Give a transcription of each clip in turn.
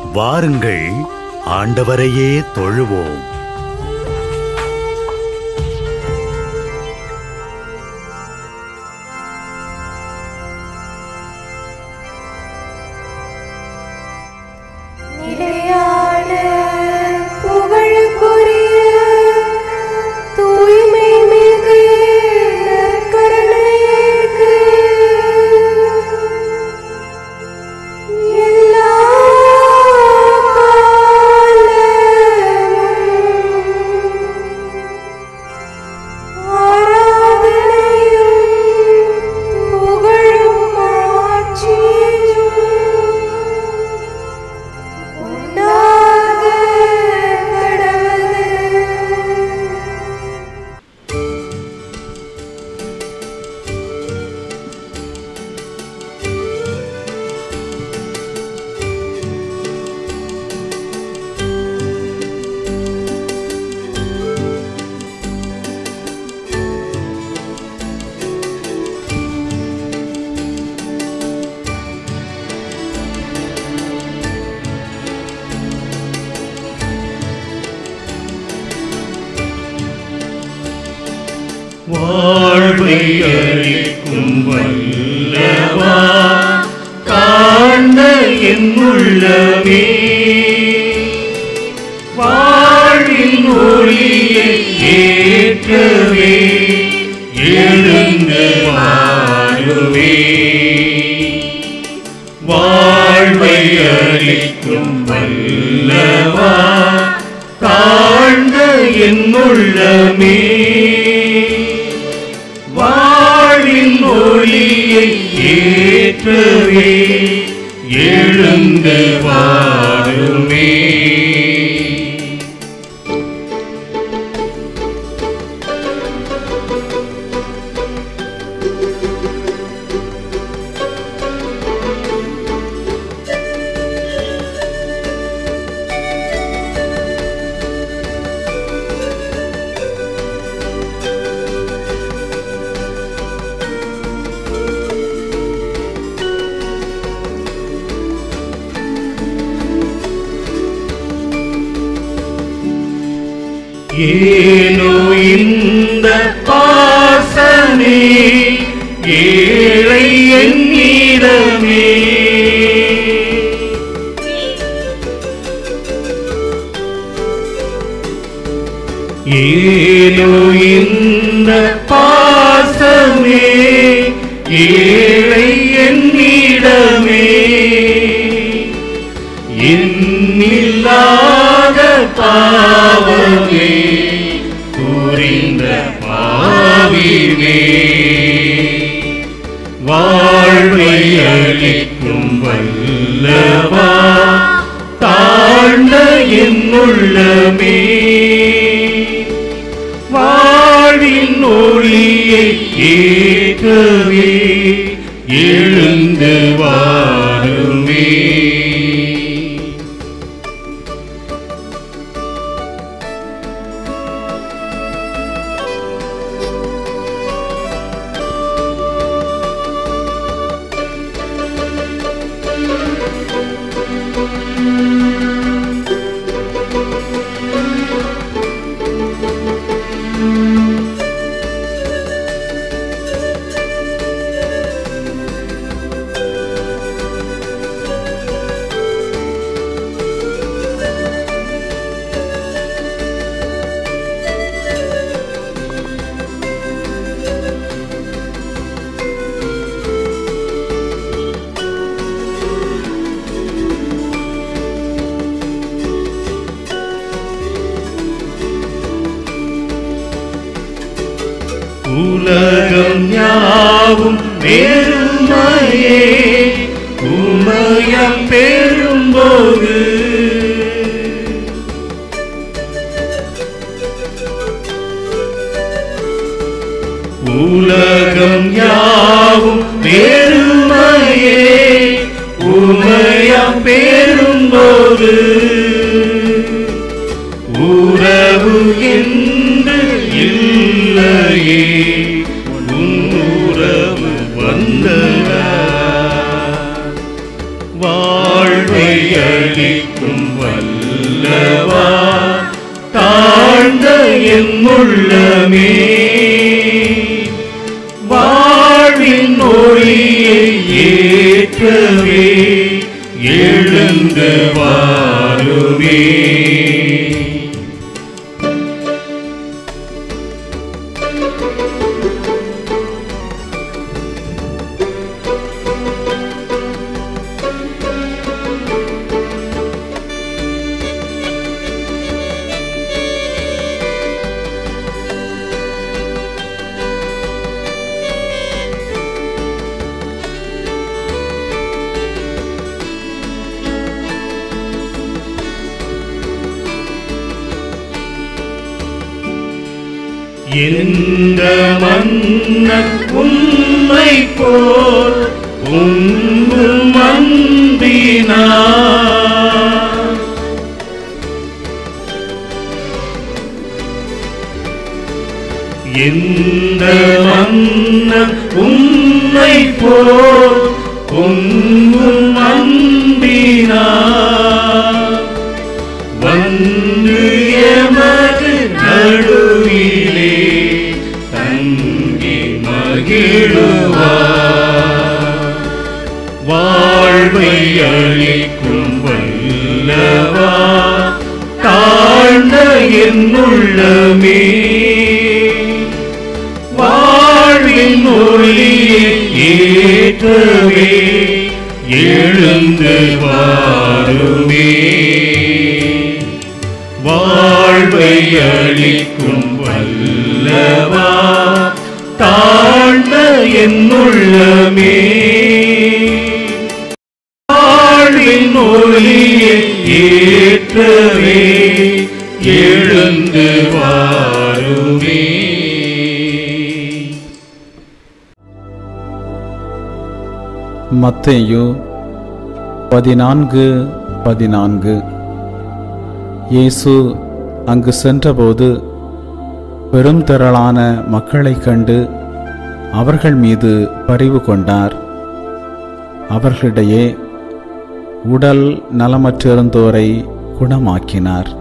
வாருங்கள் ஆண்டவரையே தொழுவோம் நிலையான புகழுக்குரிய தூய்மை மிகு நற்கருணைக்கு எல்லா காலமும் ஆராதனையும் புகழும் ஆட்சியும் உண்டாக கடவுது வாழ்வை அளிக்கும் வல்லவா காண்ட என் உள்ளமே வாழ்வின் ஒளியை ஏற்றவே எழுந்து வாழுவே வாழ்வை அளிக்கும் வல்லவா தாழ்ந்த என் உள்ளமே வாழின் ஒளியை ஏற்றவே எழுந்து வாருமே ஏனோ இந்த பாசமே ஏழை என்கிறமே ஏனோ இந்த பாசமே ஏழை என்னிடமே இன்னில்லாத பாவமே புரிந்த பாவினே வாழ்வை அளிக்கும் வல்லவா தாழ்ந்த என் உள்ளமே வாழின் ஒளியை ஏற்றவே எழுந்து வாருமே உலகம் யாவும் பெருமையே உமயம் பெரும்போது உலகம் யாவும் பெருமையே உமயம் பெரும்போது உறவு என்று இல்லையே உன் உறவு வந்ததா வாழ் வாழ்வை அளிக்கும் வல்லவா தாழ்ந்த என் உள்ளமே வாழ்வின் ஒளியை ஏற்றவே எழுந்து வாருமே எந்த மன்னன் உண்மை போல் உங்கும் மந்தினார் எந்த மன்னன் உண்மை போல் உங்கும் மந்தினார் வந்து எமது நடுவிலே தங்கி மகிழுவார் வாழ்வை அளிக்கும் வல்லவா தாழ்ந்த என்னுள்ளமே வாழ்வின் ஒளியை ஏற்றவே எழுந்து வாருமே வாழ்வை அளிக்கும் வல்லவா தாழ்ந்த என்னுள்ளமே வாழ்வின் ஒளியை ஏற்றவே எழுந்து வாருமே மத்தேயு பதினான்கு பதினான்கு இயேசு அங்கு சென்றபோது பெரும் திரளான மக்களைக் கண்டு அவர்கள் மீது பரிவு கொண்டார் அவர்களிடையே உடல் நலமற்றிருந்தோரை குணமாக்கினார்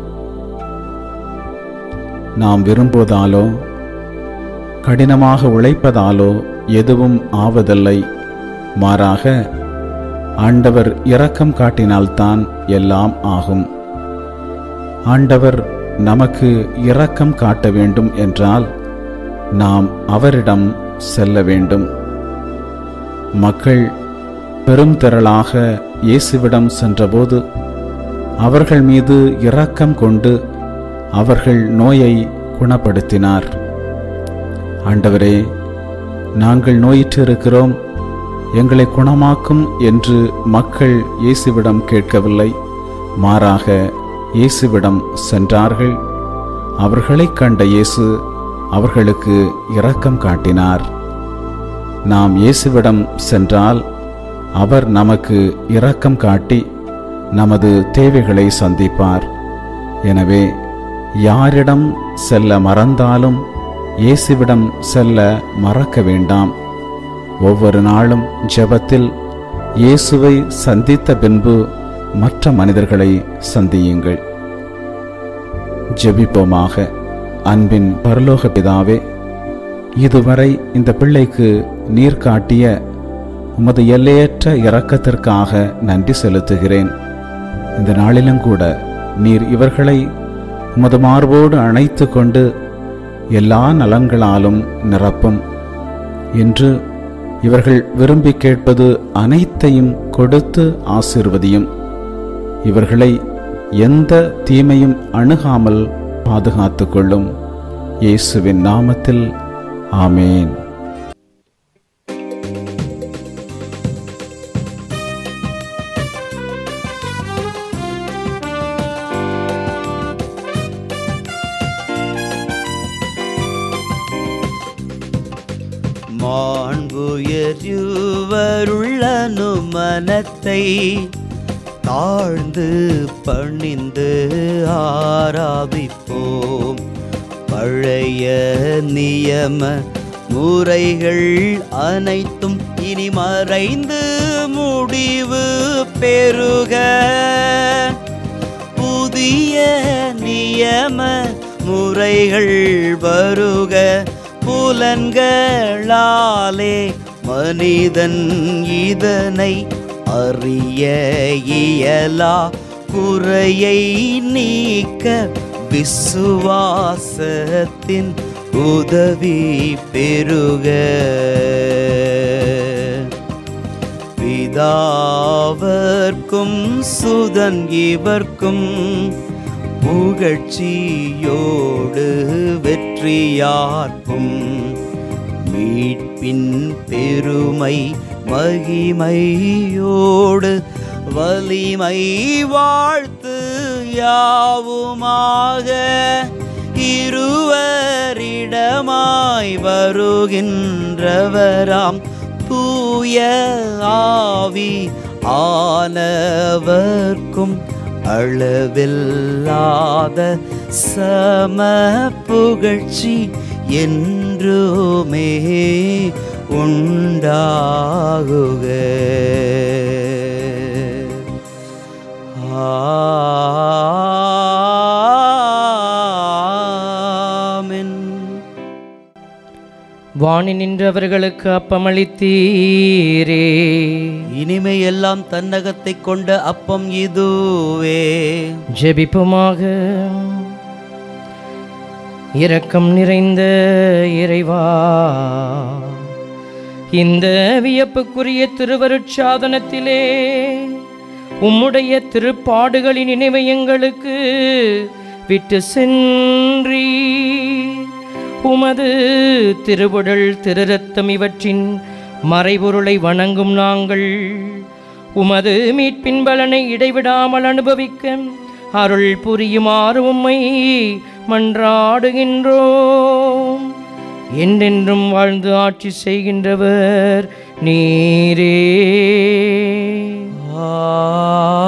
நாம் விரும்புவதாலோ கடினமாக உழைப்பதாலோ எதுவும் ஆவதில்லை மாறாக ஆண்டவர் இரக்கம் காட்டினால்தான் எல்லாம் ஆகும் ஆண்டவர் நமக்கு இரக்கம் காட்ட வேண்டும் என்றால் நாம் அவரிடம் செல்ல வேண்டும் மக்கள் பெரும் திரளாக இயேசுவிடம் சென்றபோது அவர்கள் மீது இரக்கம் கொண்டு அவர்கள் நோயை குணப்படுத்தினார் ஆண்டவரே நாங்கள் நோயிற்றிருக்கிறோம் எங்களை குணமாக்கும் என்று மக்கள் இயேசுவிடம் கேட்கவில்லை மாறாக இயேசுவிடம் சென்றார்கள் அவர்களைக் கண்ட இயேசு அவர்களுக்கு இரக்கம் காட்டினார் நாம் இயேசுவிடம் சென்றால் அவர் நமக்கு இரக்கம் காட்டி நமது தேவைகளை சந்திப்பார் எனவே யாரிடம் செல்ல மறந்தாலும் இயேசுவிடம் செல்ல மறக்க வேண்டாம் ஒவ்வொரு நாளும் ஜெபத்தில் இயேசுவை சந்தித்த பின்பு மற்ற மனிதர்களை சந்தியுங்கள் ஜெபிப்போமாக அன்பின் பரலோக பிதாவே இதுவரை இந்த பிள்ளைக்கு நீர் காட்டிய உமது எல்லையற்ற இரக்கத்திற்காக நன்றி செலுத்துகிறேன் இந்த நாளிலும் கூட நீர் இவர்களை உமது மார்போடு அணைத்து கொண்டு எல்லா நலன்களாலும் நிரப்பும் என்று இவர்கள் விரும்பி கேட்பது அனைத்தையும் கொடுத்து ஆசிர்வதியும் இவர்களை எந்த தீமையும் அணுகாமல் பாதுகாத்துக் கொள்ளும் இயேசுவின் நாமத்தில் ஆமேன் மாண்புயருவருள்ளனு மனத்தை தாழ்ந்து பணிந்து ஆராதிப்போம் பழைய நியம முறைகள் அனைத்தும் இனி மறைந்து முடிவு பெருக புதிய நியம முறைகள் வருக புலன்களாலே மனிதன் இதனை அறிய இயலா குறையை நீக்க விசுவாசத்தின் உதவி பெருக பிதாவர்க்கும் சுதன் இவர்க்கும் புகழ்ச்சியோடு வெற்றியார்க்கும் மீட்பின் பெருமை மகிமையோடு வலிமை வாழ்த்து யாவுமாக இருவரிடமாய் வருகின்றவராம் தூய ஆவி ஆனவர்க்கும் அளவில்லாத சம புகழ்ச்சி என்றுமே உண்டாகுக ஆமென் வாணி நின்றவர்களுக்கு அப்பமளித்தீரே இனிமையெல்லாம் தன்னகத்தை கொண்ட அப்பம் இதுவே ஜெபிப்புமாக இரக்கம் நிறைந்த இறைவா இந்த வியப்புக்குரிய திருவருட்சாதனத்திலே உம்முடைய திருப்பாடுகளின் நினைவை எங்களுக்கு விட்டு சென்றீ உமது திருவுடல் திருரத்தம் இவற்றின் மறைபொருளை வணங்கும் நாங்கள் உமது மீட்பின் பலனை இடைவிடாமல் அனுபவிக்க அருள் புரியுமாறு உம்மை மன்றாடுகின்றோம் என்றென்றும் வாழ்ந்து ஆட்சி செய்கின்றவர் நீரே ஆமென்